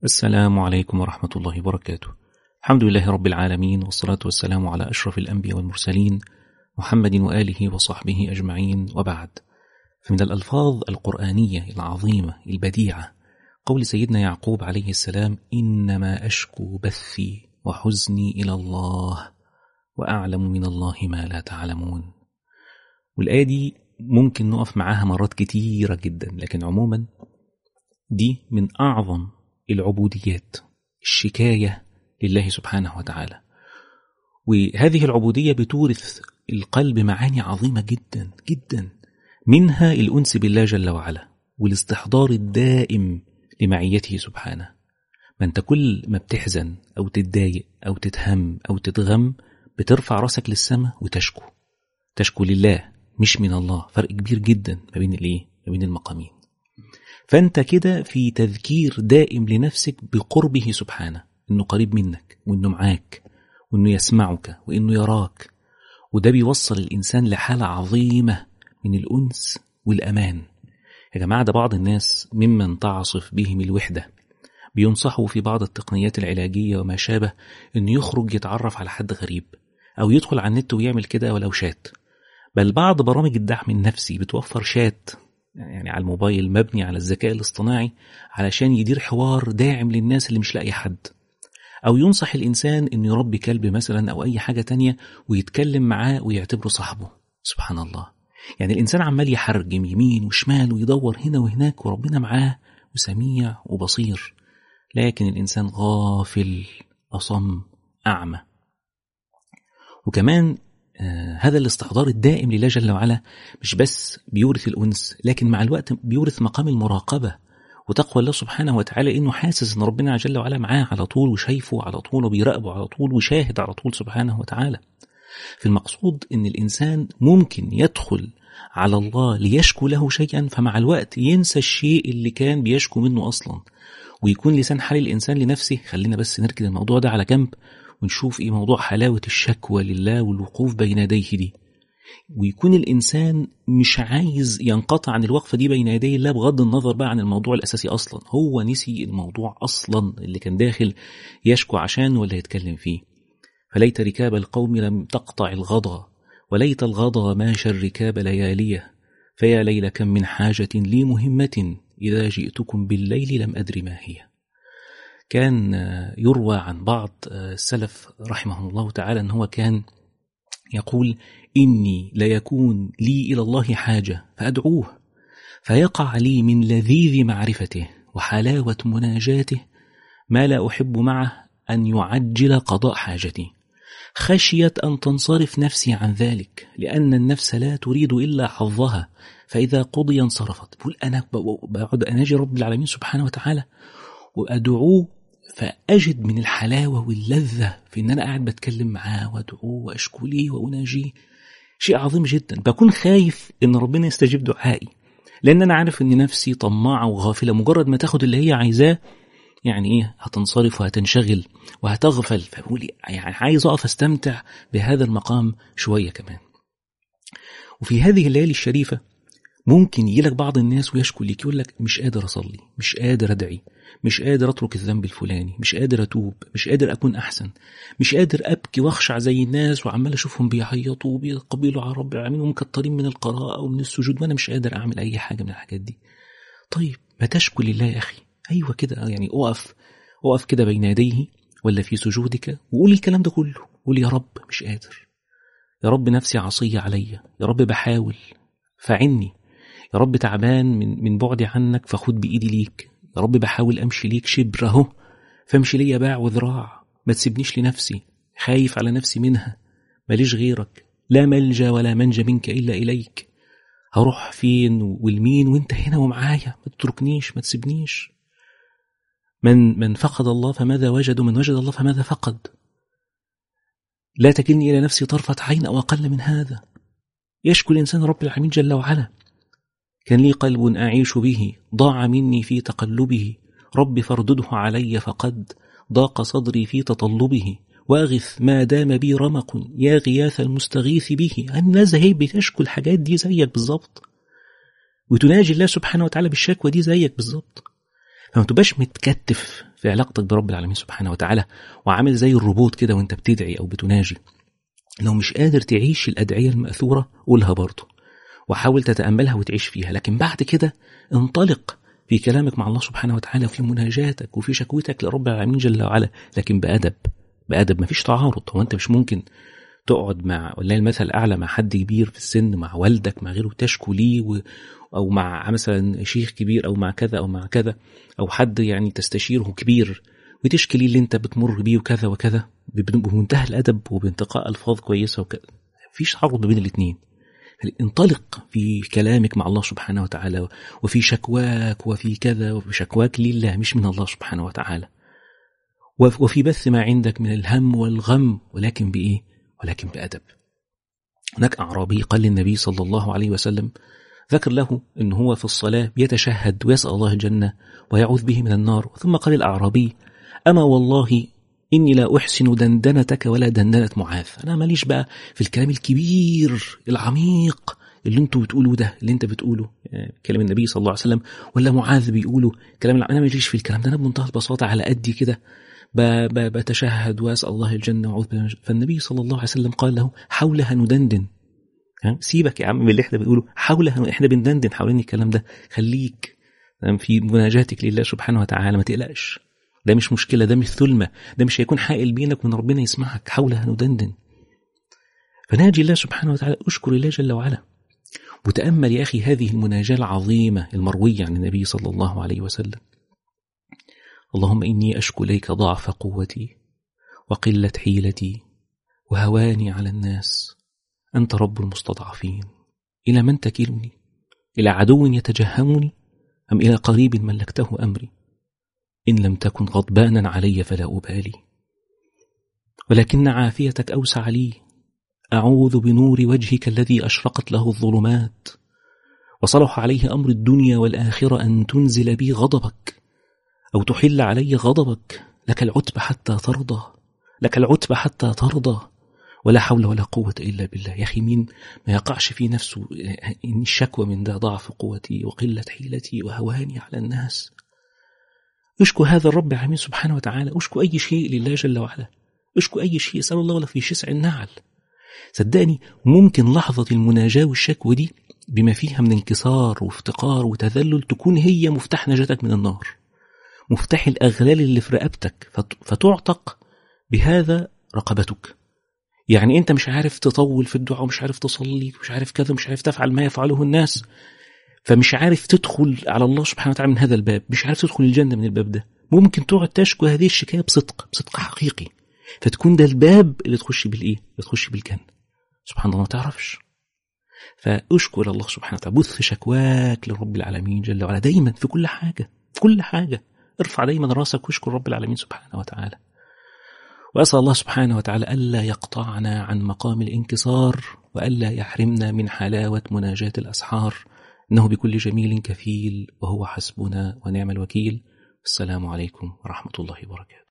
السلام عليكم ورحمة الله وبركاته. الحمد لله رب العالمين والصلاة والسلام على أشرف الأنبياء والمرسلين محمد وآله وصحبه أجمعين وبعد. فمن الألفاظ القرآنية العظيمة البديعة قول سيدنا يعقوب عليه السلام: إنما أشكو بثي وحزني إلى الله وأعلم من الله ما لا تعلمون. والآية دي ممكن نقف معاها مرات كتيرة جدا لكن عموما دي من أعظم العبوديات الشكاية لله سبحانه وتعالى وهذه العبودية بتورث القلب معاني عظيمة جدا جدا منها الأنس بالله جل وعلا والاستحضار الدائم لمعيته سبحانه ما انت كل ما بتحزن أو تتضايق أو تتهم أو تتغم بترفع راسك للسماء وتشكو تشكو لله مش من الله فرق كبير جدا ما بين الايه ما بين المقامين فانت كده في تذكير دائم لنفسك بقربه سبحانه انه قريب منك وانه معاك وانه يسمعك وانه يراك وده بيوصل الانسان لحاله عظيمه من الانس والامان يا جماعه ده بعض الناس ممن تعصف بهم الوحده بينصحوا في بعض التقنيات العلاجيه وما شابه انه يخرج يتعرف على حد غريب او يدخل على النت ويعمل كده ولو شات بل بعض برامج الدعم النفسي بتوفر شات يعني على الموبايل مبني على الذكاء الاصطناعي علشان يدير حوار داعم للناس اللي مش لاقي حد أو ينصح الإنسان إنه يربي كلب مثلا أو أي حاجة تانية ويتكلم معاه ويعتبره صاحبه سبحان الله يعني الإنسان عمال يحرجم يمين وشمال ويدور هنا وهناك وربنا معاه وسميع وبصير لكن الإنسان غافل أصم أعمى وكمان آه هذا الاستحضار الدائم لله جل وعلا مش بس بيورث الأنس لكن مع الوقت بيورث مقام المراقبة وتقوى الله سبحانه وتعالى إنه حاسس إن ربنا جل وعلا معاه على طول وشايفه على طول وبيراقبه على طول وشاهد على طول سبحانه وتعالى في المقصود إن الإنسان ممكن يدخل على الله ليشكو له شيئا فمع الوقت ينسى الشيء اللي كان بيشكو منه أصلا ويكون لسان حال الإنسان لنفسه خلينا بس نركز الموضوع ده على جنب ونشوف ايه موضوع حلاوة الشكوى لله والوقوف بين يديه دي ويكون الإنسان مش عايز ينقطع عن الوقفة دي بين يدي الله بغض النظر بقى عن الموضوع الأساسي أصلا هو نسي الموضوع أصلا اللي كان داخل يشكو عشان ولا يتكلم فيه فليت ركاب القوم لم تقطع الغضا وليت الغضا ماشى الركاب لياليه فيا ليل كم من حاجة لي مهمة إذا جئتكم بالليل لم أدر ما هي كان يروى عن بعض السلف رحمه الله تعالى أن هو كان يقول إني ليكون لي إلى الله حاجة فأدعوه فيقع لي من لذيذ معرفته وحلاوة مناجاته ما لا أحب معه أن يعجل قضاء حاجتي خشية أن تنصرف نفسي عن ذلك لأن النفس لا تريد إلا حظها فإذا قضي انصرفت بقول أنا بقعد أناجي رب العالمين سبحانه وتعالى وأدعوه فأجد من الحلاوة واللذة في إن أنا قاعد بتكلم معاه وأدعوه وأشكو ليه وأناجيه شيء عظيم جدا بكون خايف إن ربنا يستجيب دعائي لأن أنا عارف إن نفسي طماعة وغافلة مجرد ما تاخد اللي هي عايزاه يعني إيه هتنصرف وهتنشغل وهتغفل فبقول يعني عايز أقف أستمتع بهذا المقام شوية كمان وفي هذه الليالي الشريفة ممكن يجيلك بعض الناس ويشكو ليك يقول لك مش قادر أصلي مش قادر أدعي مش قادر أترك الذنب الفلاني مش قادر أتوب مش قادر أكون أحسن مش قادر أبكي وأخشع زي الناس وعمال أشوفهم بيعيطوا وبيقبلوا على رب العالمين ومكترين من القراءة ومن السجود وأنا مش قادر أعمل أي حاجة من الحاجات دي طيب ما تشكو لله يا أخي أيوة كده يعني أقف أقف كده بين يديه ولا في سجودك وقول الكلام ده كله قول يا رب مش قادر يا رب نفسي عصية عليا يا رب بحاول فعني يا رب تعبان من من بعدي عنك فخد بإيدي ليك يا رب بحاول أمشي ليك شبر أهو فامشي ليا باع وذراع ما تسيبنيش لنفسي خايف على نفسي منها ماليش غيرك لا ملجا ولا منجا منك إلا إليك هروح فين والمين وانت هنا ومعايا ما تتركنيش ما تسيبنيش من من فقد الله فماذا وجد ومن وجد الله فماذا فقد لا تكلني إلى نفسي طرفة عين أو أقل من هذا يشكو الإنسان رب العالمين جل وعلا كان لي قلب أعيش به ضاع مني في تقلبه رب فاردده علي فقد ضاق صدري في تطلبه واغث ما دام بي رمق يا غياث المستغيث به الناس هي بتشكو الحاجات دي زيك بالظبط وتناجي الله سبحانه وتعالى بالشكوى دي زيك بالظبط فما تبقاش متكتف في علاقتك برب العالمين سبحانه وتعالى وعامل زي الروبوت كده وانت بتدعي او بتناجي لو مش قادر تعيش الادعيه الماثوره قولها برضه وحاول تتاملها وتعيش فيها لكن بعد كده انطلق في كلامك مع الله سبحانه وتعالى وفي مناجاتك وفي شكوتك لرب العالمين جل وعلا لكن بادب بادب مفيش تعارض هو انت مش ممكن تقعد مع والله المثل الاعلى مع حد كبير في السن مع والدك مع غيره تشكو ليه و... او مع مثلا شيخ كبير او مع كذا او مع كذا او حد يعني تستشيره كبير وتشكي ليه اللي انت بتمر بيه وكذا وكذا بمنتهى الادب وبانتقاء الفاظ كويسه وكذا مفيش تعارض بين الاثنين انطلق في كلامك مع الله سبحانه وتعالى وفي شكواك وفي كذا وفي شكواك لله مش من الله سبحانه وتعالى وفي بث ما عندك من الهم والغم ولكن بإيه؟ ولكن بأدب هناك أعرابي قال للنبي صلى الله عليه وسلم ذكر له أنه هو في الصلاة بيتشهد ويسأل الله الجنة ويعوذ به من النار ثم قال الأعرابي أما والله إني لا أحسن دندنتك ولا دندنة معاذ أنا ماليش بقى في الكلام الكبير العميق اللي انتوا بتقولوا ده اللي انت بتقوله كلام النبي صلى الله عليه وسلم ولا معاذ بيقولوا كلام انا ماليش في الكلام ده انا بمنتهى البساطه على قدي كده بتشهد واسال الله الجنه واعوذ فالنبي صلى الله عليه وسلم قال له حولها ندندن سيبك يا عم من اللي احنا بنقوله حولها احنا بندندن حوالين الكلام ده خليك في مناجاتك لله سبحانه وتعالى ما تقلقش ده مش مشكله ده مش ثلمه ده مش هيكون حائل بينك وبين ربنا يسمعك حولها ندندن فناجي الله سبحانه وتعالى اشكر الله جل وعلا وتامل يا اخي هذه المناجاه العظيمه المرويه عن النبي صلى الله عليه وسلم اللهم اني اشكو اليك ضعف قوتي وقله حيلتي وهواني على الناس انت رب المستضعفين الى من تكلني الى عدو يتجهمني ام الى قريب ملكته امري إن لم تكن غضبانا علي فلا أبالي ولكن عافيتك أوسع لي أعوذ بنور وجهك الذي أشرقت له الظلمات وصلح عليه أمر الدنيا والآخرة أن تنزل بي غضبك أو تحل علي غضبك لك العتب حتى ترضى لك العتب حتى ترضى ولا حول ولا قوة إلا بالله يا أخي مين ما يقعش في نفسه إن الشكوى من ده ضعف قوتي وقلة حيلتي وهواني على الناس اشكو هذا الرب العالمين سبحانه وتعالى اشكو أي شيء لله جل وعلا اشكو أي شيء اسأل الله ولا في شسع النعل صدقني ممكن لحظة المناجاة والشكوى دي بما فيها من انكسار وافتقار وتذلل تكون هي مفتاح نجاتك من النار مفتاح الأغلال اللي في رقبتك فتعتق بهذا رقبتك يعني انت مش عارف تطول في الدعاء ومش عارف تصلي ومش عارف كذا ومش عارف تفعل ما يفعله الناس فمش عارف تدخل على الله سبحانه وتعالى من هذا الباب مش عارف تدخل الجنة من الباب ده ممكن تقعد تشكو هذه الشكاية بصدق بصدق حقيقي فتكون ده الباب اللي تخش بالايه اللي تخش بالجنة سبحان الله ما تعرفش فاشكر الله سبحانه وتعالى بث شكواك لرب العالمين جل وعلا دايما في كل حاجة في كل حاجة ارفع دايما راسك واشكر رب العالمين سبحانه وتعالى وأسأل الله سبحانه وتعالى ألا يقطعنا عن مقام الانكسار وألا يحرمنا من حلاوة مناجاة الأسحار إنه بكل جميل كفيل وهو حسبنا ونعم الوكيل السلام عليكم ورحمة الله وبركاته